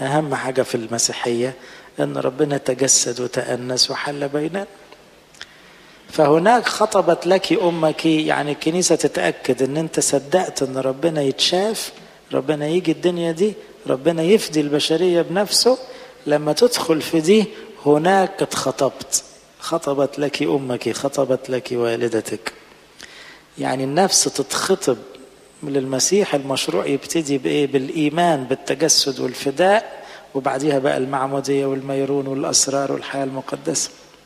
أهم حاجة في المسيحية أن ربنا تجسد وتأنس وحل بيننا فهناك خطبت لك أمك يعني الكنيسة تتأكد أن أنت صدقت أن ربنا يتشاف ربنا يجي الدنيا دي ربنا يفدي البشرية بنفسه لما تدخل في دي هناك اتخطبت خطبت لك أمك خطبت لك والدتك يعني النفس تتخطب للمسيح المشروع يبتدي بإيه بالإيمان بالتجسد والفداء وبعديها بقى المعمودية والميرون والأسرار والحياة المقدسة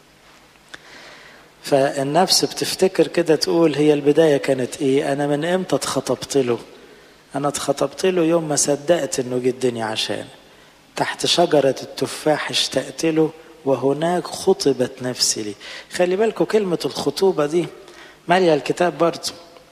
فالنفس بتفتكر كده تقول هي البداية كانت إيه أنا من إمتى اتخطبت له أنا اتخطبت له يوم ما صدقت إنه جه الدنيا عشان تحت شجرة التفاح اشتقت له وهناك خطبت نفسي لي خلي بالكم كلمة الخطوبة دي مالية الكتاب برضه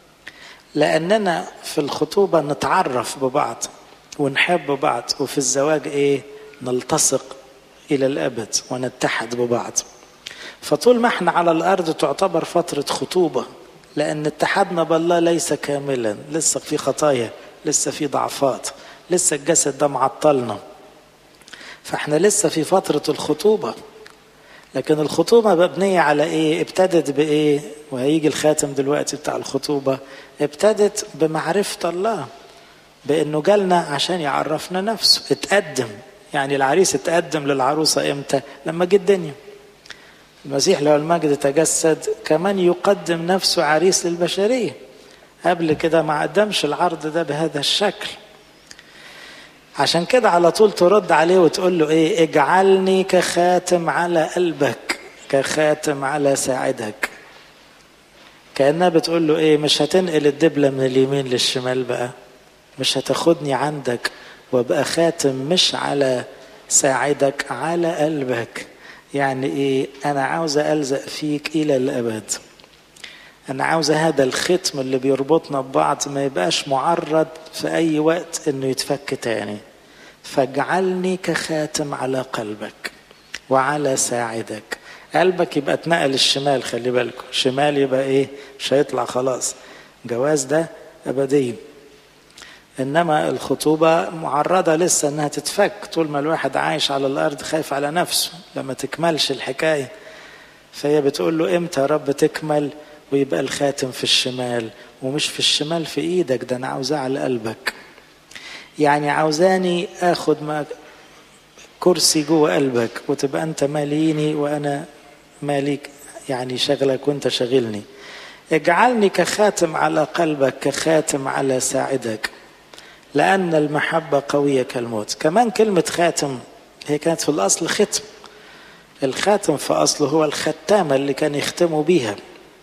لأننا في الخطوبة نتعرف ببعض ونحب بعض وفي الزواج إيه نلتصق إلى الأبد ونتحد ببعض فطول ما احنا على الأرض تعتبر فترة خطوبة لأن اتحادنا بالله ليس كاملا لسه في خطايا لسه في ضعفات لسه الجسد ده معطلنا فاحنا لسه في فترة الخطوبة لكن الخطوبة مبنية على ايه ابتدت بايه وهيجي الخاتم دلوقتي بتاع الخطوبة ابتدت بمعرفة الله بانه جالنا عشان يعرفنا نفسه اتقدم يعني العريس اتقدم للعروسة امتى لما جه الدنيا المسيح لو المجد تجسد كمان يقدم نفسه عريس للبشرية قبل كده ما قدمش العرض ده بهذا الشكل عشان كده على طول ترد عليه وتقول له ايه اجعلني كخاتم على قلبك كخاتم على ساعدك كأنها بتقول له ايه مش هتنقل الدبلة من اليمين للشمال بقى مش هتاخدني عندك وابقى خاتم مش على ساعدك على قلبك يعني ايه انا عاوز الزق فيك الى الابد انا عاوز هذا الختم اللي بيربطنا ببعض ما يبقاش معرض في اي وقت انه يتفك تاني فاجعلني كخاتم على قلبك وعلى ساعدك قلبك يبقى اتنقل الشمال خلي بالكم شمال يبقى ايه مش هيطلع خلاص جواز ده ابدي انما الخطوبه معرضه لسه انها تتفك طول ما الواحد عايش على الارض خايف على نفسه لما تكملش الحكايه فهي بتقول له امتى يا رب تكمل ويبقى الخاتم في الشمال ومش في الشمال في ايدك ده انا عاوزاه على قلبك يعني عاوزاني اخد ما كرسي جوه قلبك وتبقى انت ماليني وانا ماليك يعني شغلك وانت شغلني اجعلني كخاتم على قلبك كخاتم على ساعدك لأن المحبة قوية كالموت كمان كلمة خاتم هي كانت في الأصل ختم الخاتم في أصله هو الختامة اللي كان يختموا بيها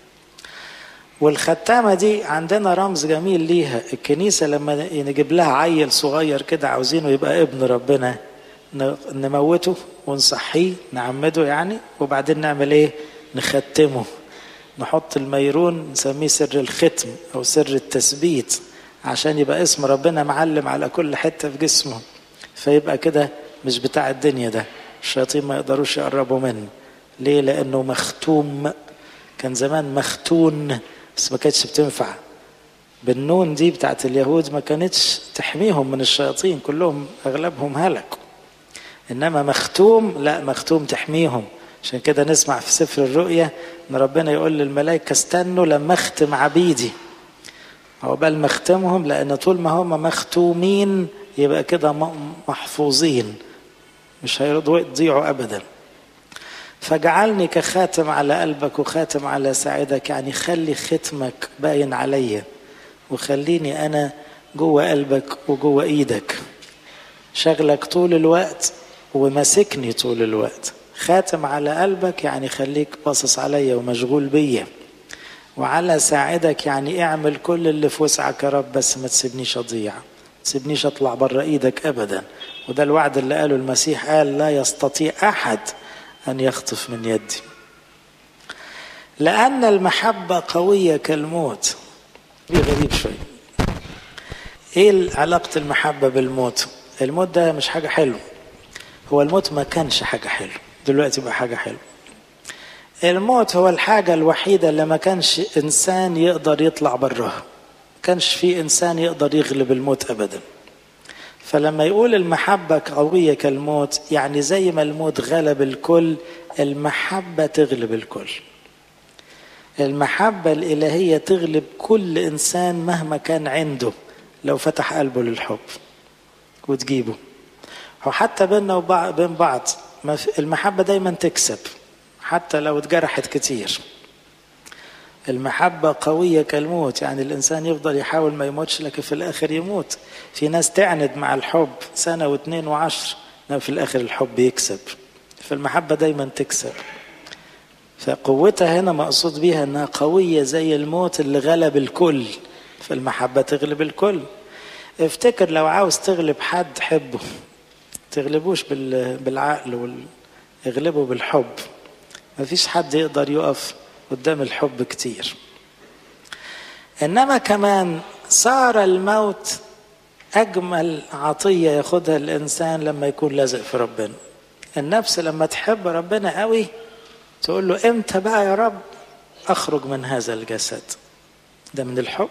والختامة دي عندنا رمز جميل ليها الكنيسة لما نجيب لها عيل صغير كده عاوزينه يبقى ابن ربنا نموته ونصحيه نعمده يعني وبعدين نعمل ايه نختمه نحط الميرون نسميه سر الختم او سر التثبيت عشان يبقى اسم ربنا معلم على كل حته في جسمه فيبقى كده مش بتاع الدنيا ده الشياطين ما يقدروش يقربوا منه ليه لانه مختوم كان زمان مختون بس ما كانتش بتنفع بالنون دي بتاعت اليهود ما كانتش تحميهم من الشياطين كلهم اغلبهم هلكوا انما مختوم لا مختوم تحميهم عشان كده نسمع في سفر الرؤيا ان ربنا يقول للملائكه استنوا لما اختم عبيدي عقبال ما اختمهم لان طول ما هم مختومين يبقى كده محفوظين مش هيرضوا يضيعوا ابدا فاجعلني كخاتم على قلبك وخاتم على ساعدك يعني خلي ختمك باين عليا وخليني انا جوه قلبك وجوه ايدك شغلك طول الوقت وماسكني طول الوقت خاتم على قلبك يعني خليك باصص عليا ومشغول بيا وعلى ساعدك يعني اعمل كل اللي في وسعك يا رب بس ما تسيبنيش اضيع ما تسيبنيش اطلع بره ايدك ابدا وده الوعد اللي قاله المسيح قال لا يستطيع احد ان يخطف من يدي لان المحبه قويه كالموت دي غريب شويه ايه علاقه المحبه بالموت الموت ده مش حاجه حلوه هو الموت ما كانش حاجه حلوه دلوقتي بقى حاجه حلوه الموت هو الحاجة الوحيدة اللي ما كانش إنسان يقدر يطلع براها كانش في إنسان يقدر يغلب الموت أبدا فلما يقول المحبة قوية كالموت يعني زي ما الموت غلب الكل المحبة تغلب الكل المحبة الإلهية تغلب كل إنسان مهما كان عنده لو فتح قلبه للحب وتجيبه وحتى بيننا وبين بعض المحبة دايما تكسب حتى لو اتجرحت كتير المحبة قوية كالموت يعني الإنسان يفضل يحاول ما يموتش لكن في الآخر يموت في ناس تعند مع الحب سنة واثنين وعشر في الآخر الحب يكسب فالمحبة دايما تكسب فقوتها هنا مقصود بيها انها قوية زي الموت اللي غلب الكل فالمحبة تغلب الكل افتكر لو عاوز تغلب حد حبه تغلبوش بالعقل وال... اغلبه بالحب مفيش حد يقدر يقف قدام الحب كتير انما كمان صار الموت اجمل عطيه ياخدها الانسان لما يكون لازق في ربنا النفس لما تحب ربنا قوي تقول له امتى بقى يا رب اخرج من هذا الجسد ده من الحب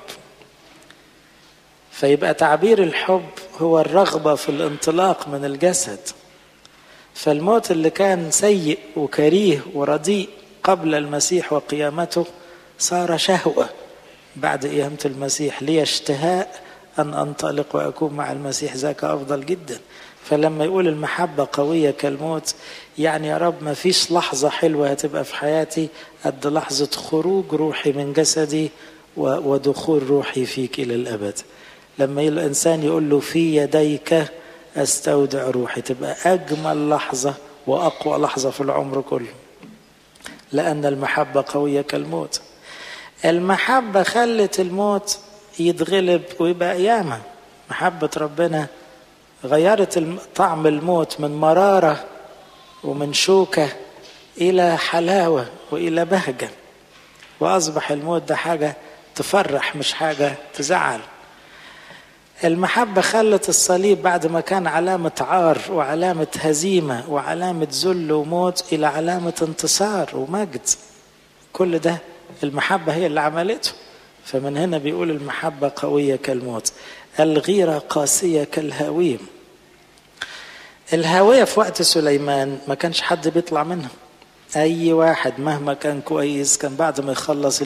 فيبقى تعبير الحب هو الرغبه في الانطلاق من الجسد فالموت اللي كان سيء وكريه ورديء قبل المسيح وقيامته صار شهوه بعد قيامه المسيح لي اشتهاء ان انطلق واكون مع المسيح ذاك افضل جدا فلما يقول المحبة قوية كالموت يعني يا رب ما فيش لحظة حلوة هتبقى في حياتي قد لحظة خروج روحي من جسدي ودخول روحي فيك إلى الأبد لما الإنسان يقول له في يديك أستودع روحي تبقى أجمل لحظة وأقوى لحظة في العمر كله لأن المحبة قوية كالموت المحبة خلت الموت يتغلب ويبقى قيامة محبة ربنا غيرت طعم الموت من مرارة ومن شوكة إلى حلاوة وإلى بهجة وأصبح الموت ده حاجة تفرح مش حاجة تزعل المحبة خلت الصليب بعد ما كان علامة عار وعلامة هزيمة وعلامة ذل وموت إلى علامة انتصار ومجد كل ده المحبة هي اللي عملته فمن هنا بيقول المحبة قوية كالموت الغيرة قاسية كالهاويم الهاوية في وقت سليمان ما كانش حد بيطلع منها أي واحد مهما كان كويس كان بعد ما يخلص